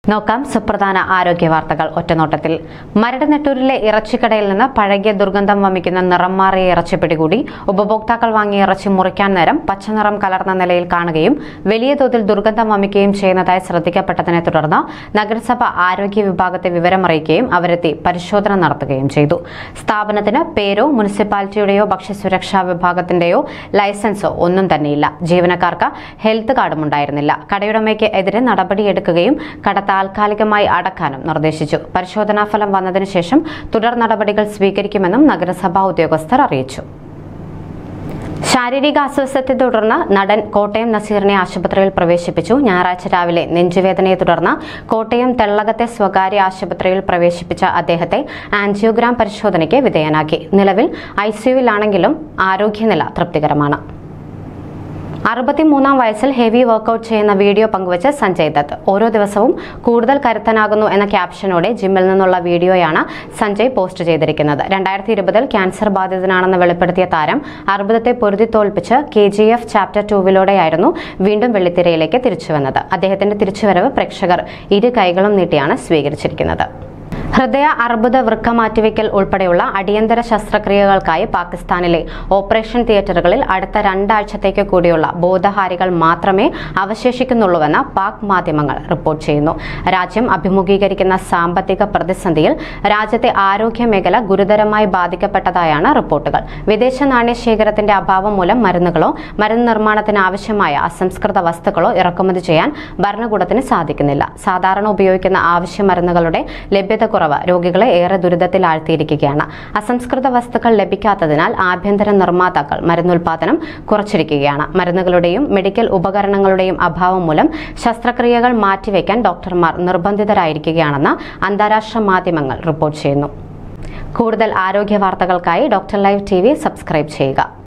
നോക്കാം സുപ്രധാന ആരോഗ്യ വാർത്തകൾ ഒറ്റനോട്ടത്തിൽ മരടുനെട്ടൂരിലെ ഇറച്ചിക്കടയിൽ നിന്ന് പഴകിയ ദുർഗന്ധം വമിക്കുന്ന നിറം മാറിയ ഇറച്ചി പിടികൂടി ഉപഭോക്താക്കൾ വാങ്ങിയ ഇറച്ചി മുറിക്കാൻ നേരം പച്ചനിറം കലർന്ന നിലയിൽ കാണുകയും വലിയ തോതിൽ ദുർഗന്ധം വമിക്കുകയും ചെയ്യുന്നതായി ശ്രദ്ധിക്കപ്പെട്ടതിനെ തുടർന്ന് നഗരസഭ ആരോഗ്യ വിഭാഗത്തെ വിവരമറിയിക്കുകയും അവരെത്തി പരിശോധന നടത്തുകയും ചെയ്തു സ്ഥാപനത്തിന് പേരോ മുനിസിപ്പാലിറ്റിയുടെയോ ഭക്ഷ്യസുരക്ഷാ വിഭാഗത്തിന്റെയോ ലൈസൻസോ ഒന്നും തന്നെയില്ല ജീവനക്കാർക്ക് ഹെൽത്ത് കാർഡും ഉണ്ടായിരുന്നില്ല കടയുടമയ്ക്ക് എതിരെ നടപടിയെടുക്കുകയും കട താൽക്കാലികമായി അടക്കാനും നിർദ്ദേശിച്ചു പരിശോധനാ ഫലം വന്നതിനു ശേഷം തുടർ നടപടികൾ സ്വീകരിക്കുമെന്നും നഗരസഭാ ഉദ്യോഗസ്ഥർ അറിയിച്ചു ശാരീരിക അസ്വസ്ഥത്തെ തുടർന്ന് നടൻ കോട്ടയം നസീറിനെ ആശുപത്രിയിൽ പ്രവേശിപ്പിച്ചു ഞായറാഴ്ച രാവിലെ നെഞ്ചുവേദനയെ തുടർന്ന് കോട്ടയം തെള്ളകത്തെ സ്വകാര്യ ആശുപത്രിയിൽ പ്രവേശിപ്പിച്ച അദ്ദേഹത്തെ ആൻജിയോഗ്രാം പരിശോധനയ്ക്ക് വിധേയനാക്കി നിലവിൽ ഐസിയുവിലാണെങ്കിലും ആരോഗ്യനില തൃപ്തികരമാണ് അറുപത്തിമൂന്നാം വയസ്സിൽ ഹെവി വർക്കൗട്ട് ചെയ്യുന്ന വീഡിയോ പങ്കുവച്ച് സഞ്ജയ് ദത്ത് ഓരോ ദിവസവും കൂടുതൽ കരുത്തനാകുന്നു എന്ന ക്യാപ്ഷനോടെ ജിമ്മിൽ നിന്നുള്ള വീഡിയോയാണ് സഞ്ജയ് പോസ്റ്റ് ചെയ്തിരിക്കുന്നത് രണ്ടായിരത്തി ഇരുപതിൽ ക്യാൻസർ ബാധിതനാണെന്ന് വെളിപ്പെടുത്തിയ താരം അർബുദത്തെ പൊരുതി തോൽപ്പിച്ച് കെ ജി എഫ് ചാപ്റ്റർ ടൂവിലൂടെയായിരുന്നു വീണ്ടും വെള്ളിത്തിരയിലേക്ക് തിരിച്ചുവന്നത് അദ്ദേഹത്തിന്റെ തിരിച്ചുവരവ് പ്രേക്ഷകർ ഇരു കൈകളും നീട്ടിയാണ് സ്വീകരിച്ചിരിക്കുന്നത് ഹൃദയ അർബുദ വൃക്ക മാറ്റിവെക്കൽ ഉൾപ്പെടെയുള്ള അടിയന്തര ശസ്ത്രക്രിയകൾക്കായി പാകിസ്ഥാനിലെ ഓപ്പറേഷൻ തിയേറ്ററുകളിൽ അടുത്ത രണ്ടാഴ്ചത്തേക്ക് കൂടിയുള്ള ബോധഹാരികൾ മാത്രമേ അവശേഷിക്കുന്നുള്ളൂവെന്ന് പാക് മാധ്യമങ്ങൾ റിപ്പോർട്ട് ചെയ്യുന്നു രാജ്യം അഭിമുഖീകരിക്കുന്ന സാമ്പത്തിക പ്രതിസന്ധിയിൽ രാജ്യത്തെ ആരോഗ്യ മേഖല ഗുരുതരമായി ബാധിക്കപ്പെട്ടതായാണ് റിപ്പോർട്ടുകൾ വിദേശ നാണ്യശേഖരത്തിന്റെ അഭാവം മൂലം മരുന്നുകളോ മരുന്ന് നിർമ്മാണത്തിന് ആവശ്യമായ അസംസ്കൃത വസ്തുക്കളോ ഇറക്കുമതി ചെയ്യാൻ ഭരണകൂടത്തിന് സാധിക്കുന്നില്ല സാധാരണ ഉപയോഗിക്കുന്ന ആവശ്യ മരുന്നുകളുടെ ലഭ്യത കുറവ് രോഗികളെ ഏറെ ദുരിതത്തിൽ ആഴ്ത്തിയിരിക്കുകയാണ് അസംസ്കൃത വസ്തുക്കൾ ലഭിക്കാത്തതിനാൽ ആഭ്യന്തര നിർമ്മാതാക്കൾ മരുന്നുൽപാദനം കുറച്ചിരിക്കുകയാണ് മരുന്നുകളുടെയും മെഡിക്കൽ ഉപകരണങ്ങളുടെയും അഭാവം മൂലം ശസ്ത്രക്രിയകൾ മാറ്റിവെക്കാൻ ഡോക്ടർമാർ നിർബന്ധിതരായിരിക്കുകയാണെന്ന് അന്താരാഷ്ട്ര മാധ്യമങ്ങൾ റിപ്പോർട്ട് ചെയ്യുന്നു കൂടുതൽ ആരോഗ്യ വാർത്തകൾക്കായി ഡോക്ടർ ലൈവ് ടി സബ്സ്ക്രൈബ് ചെയ്യുക